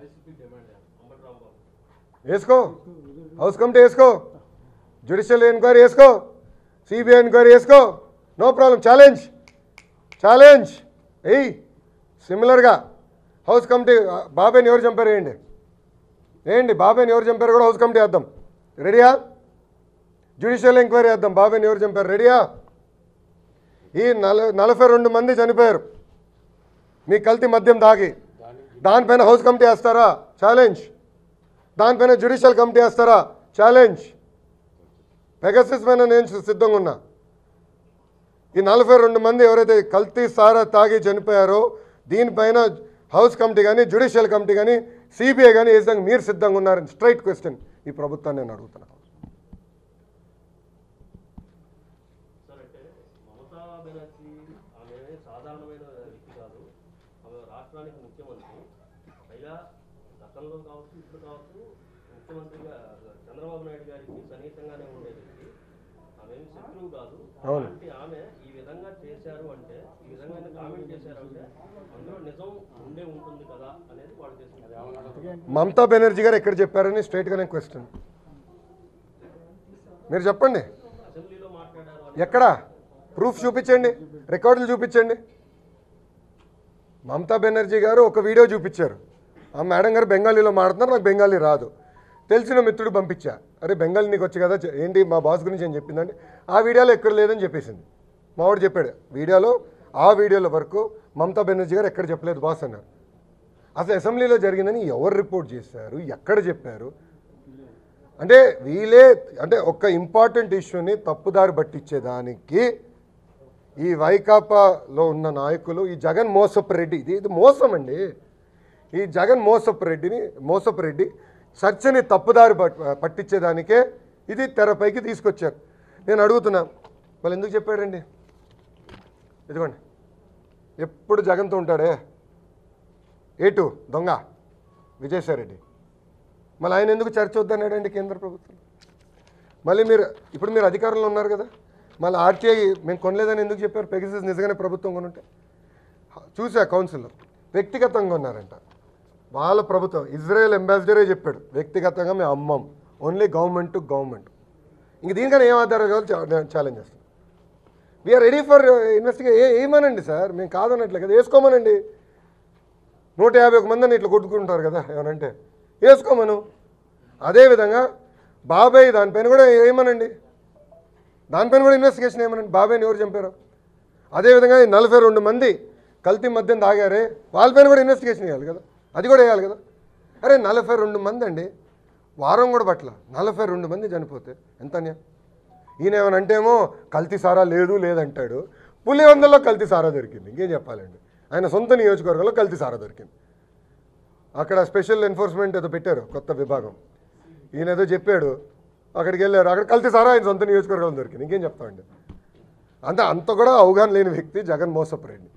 YCP demand Ambati Rambabu వేసుకో house committee వేసుకో judicial enquiry వేసుకో సిబిఐ ఎంక్వైరీ వేసుకో నో ప్రాబ్లం ఛాలెంజ్ ఛాలెంజ్ ఎయ్ సిమిలర్గా హౌస్ కమిటీ ఆ, బాబాయ్ని ఎవరు చంపారు వేయండి వేయండి బాబాయ్ని ఎవరు చంపారు కూడా హౌస్ కమిటీ వేద్దాం రెడీయా జ్యుడిషియల్ ఎంక్వైరీ వేద్దాం బాబాయ్ని ఎవరు చంపారు రెడీయా ఈ నల నలభై రెండు మంది చనిపోయారు మీ కల్తీ మద్యం దాగి దానిపైన హౌస్ కమిటీ వేస్తారా ఛాలెంజ్ దానిపైన జ్యుడిషియల్ కమిటీ వేస్తారా ఛాలెంజ్ పెగసిస్ పైన నేను సిద్ధంగా ఉన్నా ఈ నలభై రెండు మంది ఎవరైతే కల్తీ సారా తాగి చనిపోయారో దీనిపైన హౌస్ కమిటీ కానీ జ్యుడిషియల్ కమిటీ కానీ సిబిఐ కానీ వేసాక మీరు సిద్ధంగా ఉన్నారని స్ట్రైట్ క్వశ్చన్ ఈ ప్రభుత్వాన్ని నేను అడుగుతున్నాను సార్ అంటే మమతా బెనర్జీ ఆమె సాధారణమైన వ్యక్తి కాదు ఆమె రాష్ట్రానికి ముఖ్యమంత్రి పైగా గతంలో కావచ్చు ఇప్పుడు కావచ్చు ముఖ్యమంత్రిగా చంద్రబాబు నాయుడు గారికి సన్నిహితంగానే ఉండే వ్యక్తి ఆమె ఏమి శత్రువు కాదు అవును. అలాంటి ఆమె ఈ విధంగా చేశారు అంటే ఈ విధంగా కామెంట్ చేశారు అంటే అందులో నిజం ఉండే ఉంటుంది కదా అనేది వాళ్ళు చేసింది మమతా బెనర్జీ గారు ఎక్కడ చెప్పారని స్ట్రైట్గానే క్వశ్చన్ మీరు చెప్పండి అసెంబ్లీలో మాట్లాడారు అని ఎక్కడ ప్రూఫ్ చూపించండి రికార్డులు చూపించండి మమతా బెనర్జీ గారు ఒక వీడియో చూపించారు ఆ మేడం గారు బెంగాలీలో మాడుతున్నారు నాకు బెంగాలీ రాదు తెలిసిన మిత్రుడు పంపించా అరే బెంగాలీ నీకు వచ్చి కదా చె- ఏంటి మా బాస్ గురించి ఏం చెప్పిందండి ఆ వీడియోలో ఎక్కడ లేదని చెప్పేసింది మావాడు చెప్పాడు వీడియోలో ఆ వీడియోల వరకు మమతా బెనర్జీ గారు ఎక్కడ చెప్పలేదు బాస్ అన్నారు అసలు అసెంబ్లీలో జరిగిందని ఎవరు రిపోర్ట్ చేశారు ఎక్కడ చెప్పారు అంటే వీళ్ళే అంటే ఒక ఇంపార్టెంట్ ఇష్యూని తప్పుదారి పట్టించేదానికి ఈ వైకాపాలో ఉన్న నాయకులు ఈ జగన్ మోసపు రెడ్డి ఇది ఇది మోసం అండి ఈ జగన్ మోసపు రెడ్డిని మోసపు రెడ్డి చర్చని తప్పుదారి పట్- పట్టించేదానికే ఇది తెరపైకి తీసుకొచ్చారు నేను అడుగుతున్నా వాళ్ళు ఎందుకు చెప్పాడండి ఇదిగోండి ఎప్పుడు జగన్తో ఉంటాడే ఏటు దొంగ విజయసాయిరెడ్డి మళ్ళీ ఆయన ఎందుకు చర్చ వద్దన్నాడండి కేంద్ర ప్రభుత్వం మళ్ళీ మీరు ఇప్పుడు మీరు అధికారంలో ఉన్నారు కదా మళ్ళీ ఆర్టీఐ మేము కొనలేదని ఎందుకు చెప్పారు పెగసిస్ నిజంగానే ప్రభుత్వం కొనుంటే చూసా కౌన్సిల్లో వ్యక్తిగతంగా ఉన్నారంట వాళ్ళ ప్రభుత్వం ఇజ్రాయెల్ అంబాసిడరే చెప్పాడు వ్యక్తిగతంగా మేము అమ్మం ఓన్లీ గవర్నమెంట్ టు గవర్నమెంట్ ఇంక దీనికన్నా ఏం ఆధారం కావాలి ఛాలెంజ్ చేస్తాం వీఆర్ రెడీ ఫర్ ఇన్వెస్టిగే ఏమనండి సార్ మేము కాదనట్లే కదా వేసుకోమనండి నూట యాభై ఒక మందిని ఇట్లా కొట్టుకుంటారు కదా ఏమనంటే వేసుకోమను అదేవిధంగా బాబాయ్ దానిపైన కూడా ఏమనండి దానిపైన కూడా ఇన్వెస్టిగేషన్ ఏమనండి బాబాయ్ని ఎవరు చంపారు అదేవిధంగా ఈ నలభై రెండు మంది కల్తీ మద్యం తాగారే వాళ్ళపైన కూడా ఇన్వెస్టిగేషన్ చేయాలి కదా అది కూడా వేయాలి కదా అరే నలభై రెండు మంది అండి వారం కూడా పట్ల నలభై రెండు మంది చనిపోతే ఎంత అన్యాయం ఈయన ఏమనంటేమో కల్తీ సారా లేదు లేదంటాడు పులివందల్లో కల్తీ సారా దొరికింది ఇంకేం చెప్పాలండి ఆయన సొంత నియోజకవర్గంలో కల్తీ సారా దొరికింది అక్కడ స్పెషల్ ఎన్ఫోర్స్మెంట్ ఏదో పెట్టారు కొత్త విభాగం ఈయన ఏదో చెప్పాడు అక్కడికి వెళ్ళారు అక్కడ కల్తీ సారా ఆయన సొంత నియోజకవర్గంలో దొరికింది ఇంకేం చెప్తామండి అంత అంత కూడా అవగాహన లేని వ్యక్తి జగన్ మోసపురెడ్డి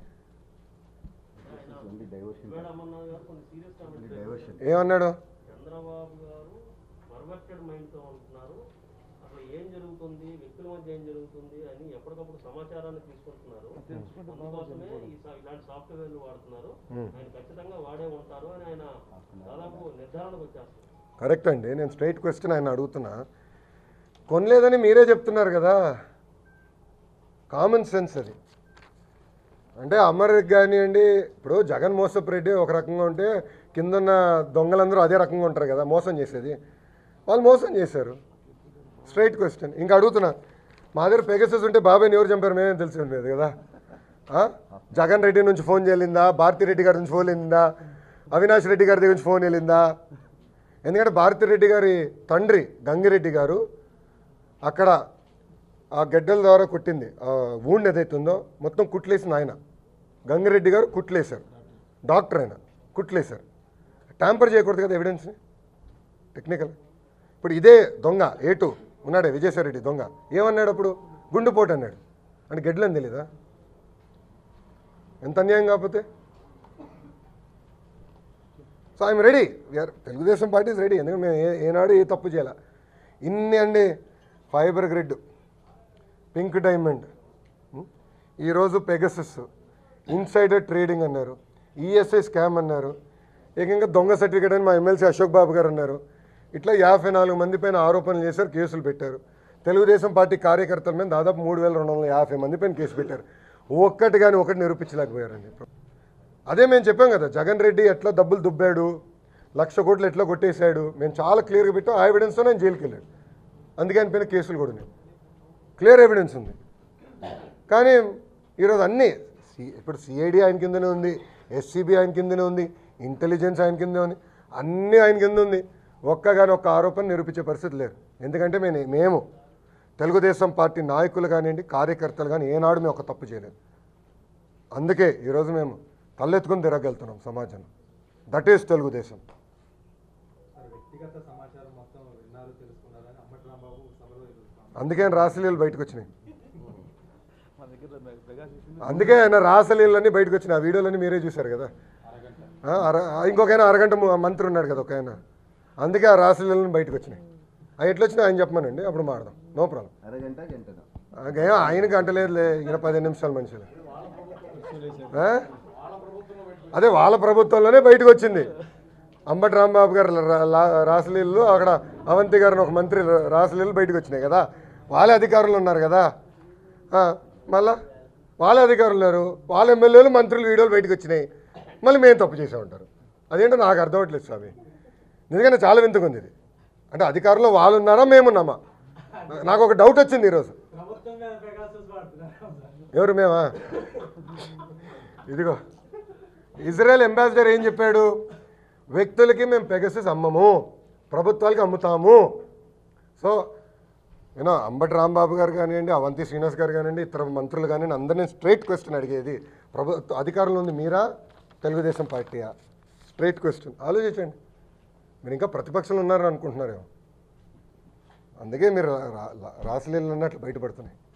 ఇవాళ అమర్నాథ్ గారు కొన్ని సీరియస్ కామెంట్ ఏమన్నాడు చంద్రబాబు గారు పర్వర్టెడ్ మైండ్తో ఉంటున్నారు అసలు ఏం జరుగుతుంది వ్యక్తుల మధ్య ఏం జరుగుతుంది అని ఎప్పటికప్పుడు సమాచారాన్ని తీసుకుంటున్నారు అందుకోసమే ఈ సా- ఇలాంటి సాఫ్ట్వేర్లు వాడుతున్నారు ఆయన ఖచ్చితంగా వాడే ఉంటారు అని ఆయన దాదాపు నిర్ధారణకు వచ్చేస్తారు కరెక్ట్ అండి నేను స్ట్రైట్ క్వశ్చన్ ఆయన అడుగుతున్నా కొనలేదని మీరే చెప్తున్నారు కదా కామన్ సెన్స్ అది అంటే అమర్ కానివ్వండి ఇప్పుడు జగన్ మోసపు రెడ్డి ఒక రకంగా ఉంటే కిందన్న దొంగలందరూ అదే రకంగా ఉంటారు కదా మోసం చేసేది వాళ్ళు మోసం చేశారు స్ట్రైట్ క్వశ్చన్ ఇంకా అడుగుతున్నా మా దగ్గర పెగసెస్ ఉంటే బాబాయ్ని ఎవరు చంపారు మేమేం తెలిసి ఉండేది కదా ఆ? జగన్ రెడ్డి నుంచి ఫోన్ చేయాలిందా భారతి రెడ్డి గారి నుంచి ఫోన్ వెళ్ళిందా అవినాష్ రెడ్డి గారి దగ్గర నుంచి ఫోన్ వెళ్ళిందా ఎందుకంటే భారతి రెడ్డి గారి తండ్రి గంగిరెడ్డి గారు అక్కడ ఆ గడ్డల ద్వారా కొట్టింది ఆ వూండ్ ఏదైతే ఉందో మొత్తం కుట్లేసింది ఆయన గంగిరెడ్డి గారు కుట్లేశారు డాక్టర్ ఆయన కుట్లేశారు ట్యాంపర్ చేయకూడదు కదా ఎవిడెన్స్ని టెక్నికల్ ఇప్పుడు ఇదే దొంగ ఏటు ఉన్నాడే విజయసాయిరెడ్డి దొంగ ఏమన్నాడు అప్పుడు గుండుపోటు అన్నాడు అంటే గడ్డలని తెలీదా ఎంత అన్యాయం కాకపోతే so I'm ready we are Telugu Desam party is ready ఎందుకంటే మేము ఏ ఏనాడు ఏ తప్పు చేయాల ఇన్ని అండి ఫైబర్ గ్రిడ్ పింక్ డైమండ్ ఉం? ఈరోజు పెగసస్ ఇన్సైడర్ ట్రేడింగ్ అన్నారు ఈఎస్ఐ స్కామ్ అన్నారు ఏకంగా దొంగ సర్టిఫికేట్ అని మా ఎమ్మెల్సీ అశోక్ బాబు గారు అన్నారు ఇట్లా యాభై నాలుగు మంది పైన ఆరోపణలు చేశారు కేసులు పెట్టారు తెలుగుదేశం పార్టీ కార్యకర్తల మీద దాదాపు మూడు వేల రెండు వందల యాభై మంది పైన కేసు పెట్టారు ఒక్కటి కానీ ఒకటి నిరూపించలేకపోయారండి అదే మేము చెప్పాం కదా జగన్ రెడ్డి ఎట్లా డబ్బులు దుబ్బాడు లక్ష కోట్లు ఎట్లా కొట్టేశాడు మేము చాలా క్లియర్గా పెట్టాం ఆ ఎవిడెన్స్తో నేను జైలుకి వెళ్ళాడు అందుకే ఆయన పైన కేసులు కూడా ఉన్నాయి క్లియర్ ఎవిడెన్స్ ఉంది కానీ ఈరోజు అన్నీ సి- ఇప్పుడు సిఐడి ఆయన కిందనే ఉంది ఎస్సీబీ ఆయన కిందనే ఉంది ఇంటెలిజెన్స్ ఆయన కిందే ఉంది అన్నీ ఆయన కింద ఉంది ఒక్క కానీ ఒక్క ఆరోపణ నిరూపించే పరిస్థితి లేదు ఎందుకంటే మేము మేము తెలుగుదేశం పార్టీ నాయకులు కానివ్వండి కార్యకర్తలు కానీ ఏనాడు మేము ఒక తప్పు చేయలేదు అందుకే ఈరోజు మేము తలెత్తుకుని తిరగలుగుతున్నాం సమాజంలో దట్ ఈస్ తెలుగుదేశం సార్ వ్యక్తిగత సమాచారం మొత్తం విన్నారు తెలుసుకున్నారని అమ్మటి రాంబాబు సభలో ఎదుర్కొన్నారు అందుకే ఆయన రాసలీలు బయటకు వచ్చినాయి మా దగ్గర మె- మెగా చేసింది అందుకే ఆయన రాసలీలన్నీ బయటకు వచ్చినాయి ఆ వీడియోలన్నీ మీరే చూశారు కదా అరగంట ఆ, అర ఇంకొక ఆయన అరగంట ము- మంత్రి ఉన్నాడు కదా ఒక ఆయన అందుకే ఆ రాసలీలను బయటకు వచ్చినాయి అవి ఎట్లా వచ్చినా ఆయన చెప్పమనండి అప్పుడు మాడదాం నో ప్రాబ్లం అరగంట గంటన ఏం ఆయన గంట లేదులే ఈయన పదిహేను నిమిషాలు మనుషులు ఆ? అదే వాళ్ళ ప్రభుత్వంలోనే బయటకు వచ్చింది అంబటి రాంబాబు గారు రా- లా- రాసలీలు అక్కడ అవంతి గారిని ఒక మంత్రి రా- రాసలీలు బయటకు వచ్చినాయి కదా వాళ్ళే అధికారులు ఉన్నారు కదా ఆ, మళ్ళా వాళ్ళే అధికారులు ఉన్నారు వాళ్ళ ఎమ్మెల్యేలు మంత్రులు వీడియోలు బయటకు వచ్చినాయి మళ్ళీ మేము తప్పు చేసే ఉంటారు అదేంటో నాకు అర్థం అవ్వట్లేదు స్వామి నిజంగానే చాలా వింతగా ఉంది ఇది అంటే అధికారంలో వాళ్ళు ఉన్నారా మేమున్నామా నాకు ఒక డౌట్ వచ్చింది ఈరోజు ప్రభుత్వం మీద పెగాసస్ వాడుతున్నారు ఎవరు మేమా ఇదిగో ఇజ్రాయెల్ అంబాసిడర్ ఏం చెప్పాడు వ్యక్తులకి మేము పెగసెస్ అమ్మము ప్రభుత్వాలకి అమ్ముతాము సో యూనో అంబటి రాంబాబు గారు కానివ్వండి అవంతి శ్రీనివాస్ గారు కానివ్వండి ఇతర మంత్రులు కానివ్వండి అందరినీ స్ట్రైట్ క్వశ్చన్ అడిగేది ప్రభుత్వ అధికారంలో ఉంది మీరా తెలుగుదేశం పార్టీయా స్ట్రైట్ క్వశ్చన్ ఆలోచించండి మీరు ఇంకా ప్రతిపక్షంలో ఉన్నారని అనుకుంటున్నారేమో అందుకే మీరు రా- రా- రాసలీలు అన్నట్లు బయటపడుతున్నాయి